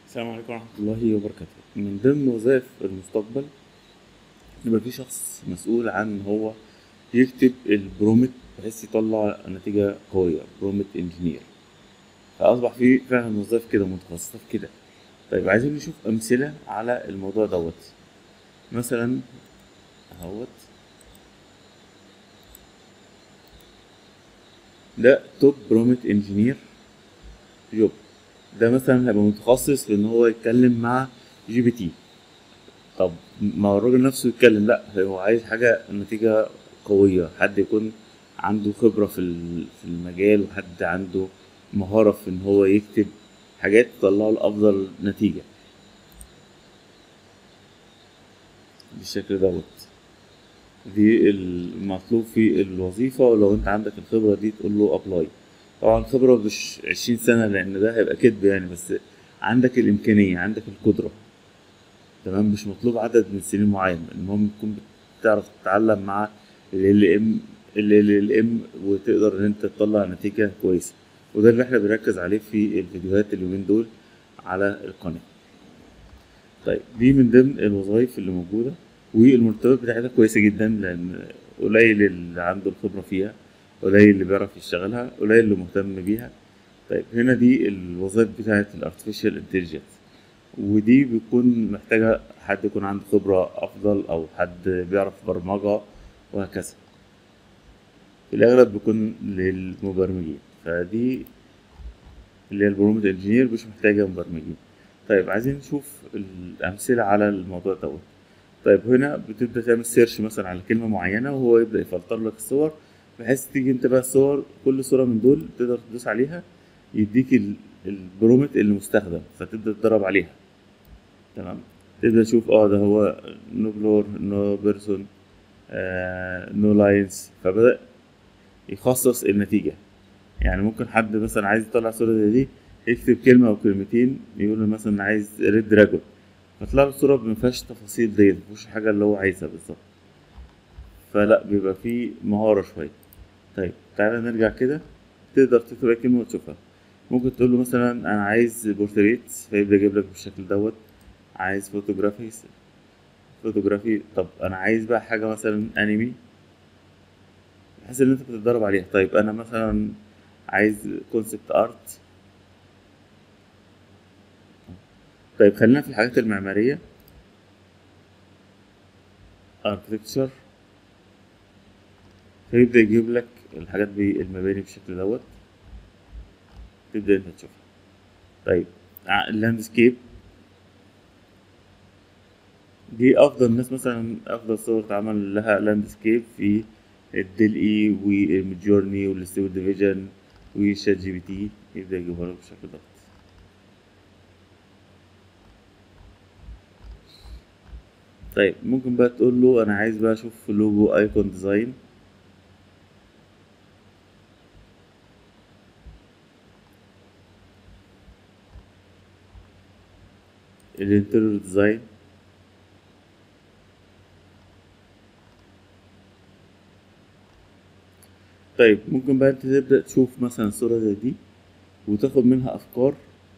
السلام عليكم ورحمة الله وبركاته من ضمن وظائف المستقبل يبقى في شخص مسؤول عن إن هو يكتب البرومت بحيث يطلع نتيجة قوية برومت انجينير فأصبح في فعلا وظائف كده متخصصة في كده طيب عايزين نشوف أمثلة على الموضوع دوت مثلا اهوت ده توب برومت انجينير جوب ده مثلا هيبقى متخصص في ان هو يتكلم مع جي بي تي طب ما هو الراجل نفسه يتكلم لا هو عايز حاجة نتيجة قوية حد يكون عنده خبرة في ال- في المجال وحد عنده مهارة في ان هو يكتب حاجات تطلعه لأفضل نتيجة بالشكل دوت دي المطلوب في الوظيفة ولو انت عندك الخبرة دي تقول له ابلاي طبعا خبرة مش عشرين سنة لأن ده هيبقى كدب يعني بس عندك الإمكانية عندك القدرة تمام مش مطلوب عدد من السنين معين المهم تكون بتعرف تتعلم مع ال ام ال ام وتقدر ان انت تطلع نتيجة كويسة وده اللي احنا بنركز عليه في الفيديوهات اليومين دول على القناة طيب دي من ضمن الوظائف اللي موجودة والمرتبات بتاعتها كويسة جدا لأن قليل اللي عنده الخبرة فيها قليل اللي بيعرف يشتغلها قليل اللي مهتم بيها طيب هنا دي الوظائف بتاعت الارتفيشال انتليجنس ودي بيكون محتاجة حد يكون عنده خبرة أفضل أو حد بيعرف برمجة وهكذا في الأغلب بيكون للمبرمجين فدي اللي هي البرومت انجينير مش محتاجة مبرمجين طيب عايزين نشوف الأمثلة على الموضوع دوت طيب هنا بتبدأ تعمل سيرش مثلا على كلمة معينة وهو يبدأ يفلتر لك الصور بحيث تيجي انت بقى الصور كل صورة من دول تقدر تدوس عليها يديك ال- البرومت اللي مستخدم فتبدأ تدرب عليها تمام تبدأ تشوف اه ده هو نو بلور نو بيرسون نو لاينز فبدأ يخصص النتيجة يعني ممكن حد مثلا عايز يطلع صورة زي دي يكتب كلمة أو كلمتين يقول له مثلا عايز ريد دراجون فتطلع له صورة مفيهاش تفاصيل ديت مفيهوش الحاجة اللي هو عايزها بالظبط فلا بيبقى فيه مهارة شوية طيب تعالى نرجع كده تقدر تكتب أي كلمة وتشوفها ممكن تقول له مثلا أنا عايز بورتريت فيبدأ يجيب لك بالشكل دوت عايز فوتوغرافي فوتوغرافي طب أنا عايز بقى حاجة مثلا أنمي بحيث إن أنت بتتدرب عليها طيب أنا مثلا عايز كونسبت ارت طيب خلينا في الحاجات المعمارية architecture فيبدأ يجيب لك الحاجات بالمباني بالشكل دوت تبدأ انت تشوفها طيب اللاندسكيب دي افضل ناس مثلا افضل صور اتعمل لها لاندسكيب في الديل اي والميدجورني والستيو ديفيجن وشات جي بي تي يبدأ يجيبها لك بالشكل دوت طيب ممكن بقى تقول له انا عايز بقى اشوف لوجو ايكون ديزاين الانتريور ديزاين طيب ممكن بقى انت تبدأ تشوف مثلا صورة زي دي وتاخد منها افكار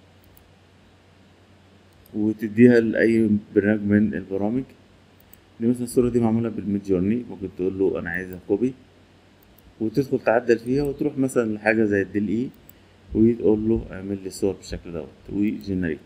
وتديها لأي برنامج من البرامج دي مثلا الصورة دي معمولة بالميد جورني ممكن تقول له أنا عايزها كوبي وتدخل تعدل فيها وتروح مثلا لحاجة زي الديل إي وتقول له اعمل لي الصور بالشكل دوت وجنريت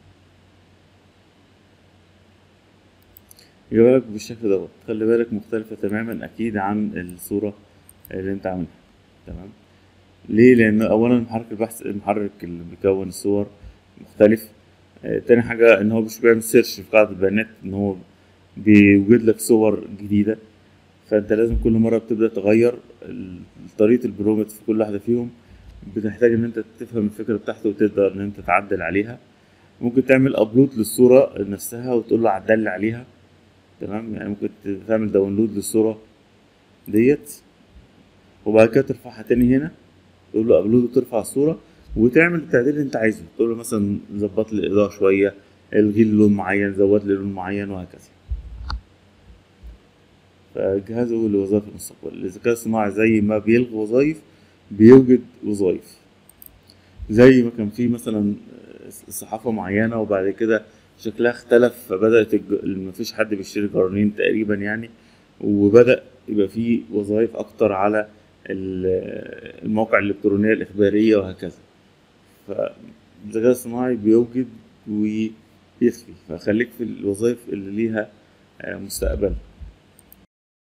يجيبها لك بالشكل دوت خلي بالك مختلفة تماما أكيد عن الصورة اللي أنت عاملها تمام ليه؟ لأن أولا محرك البحث المحرك اللي بيكون الصور مختلف آه، تاني حاجة إن هو مش بيعمل سيرش في قاعدة البيانات إن هو بيوجد لك صور جديدة فأنت لازم كل مرة بتبدأ تغير ال- طريقة البرومت في كل واحدة فيهم بتحتاج إن أنت تفهم الفكرة بتاعته وتقدر إن أنت تعدل عليها ممكن تعمل أبلود للصورة نفسها وتقول له عدل لي عليها تمام يعني ممكن تعمل داونلود للصورة ديت وبعد كده ترفعها تاني هنا تقول له ابلود وترفع الصورة وتعمل التعديل اللي انت عايزه تقول له مثلا ظبط لي الاضاءة شوية الغي لي لون معين زود لي لون معين وهكذا فجهزوا لوظائف المستقبل الذكاء الصناعي زي ما بيلغي وظائف بيوجد وظائف زي ما كان في مثلا صحافة معينة وبعد كده شكلها اختلف فبدأت الج... مفيش حد بيشتري جرانين تقريبا يعني وبدأ يبقى فيه وظائف أكتر على ال- المواقع الإلكترونية الإخبارية وهكذا فالذكاء الصناعي بيوجد ويخفي فخليك في الوظائف اللي ليها آه، مستقبل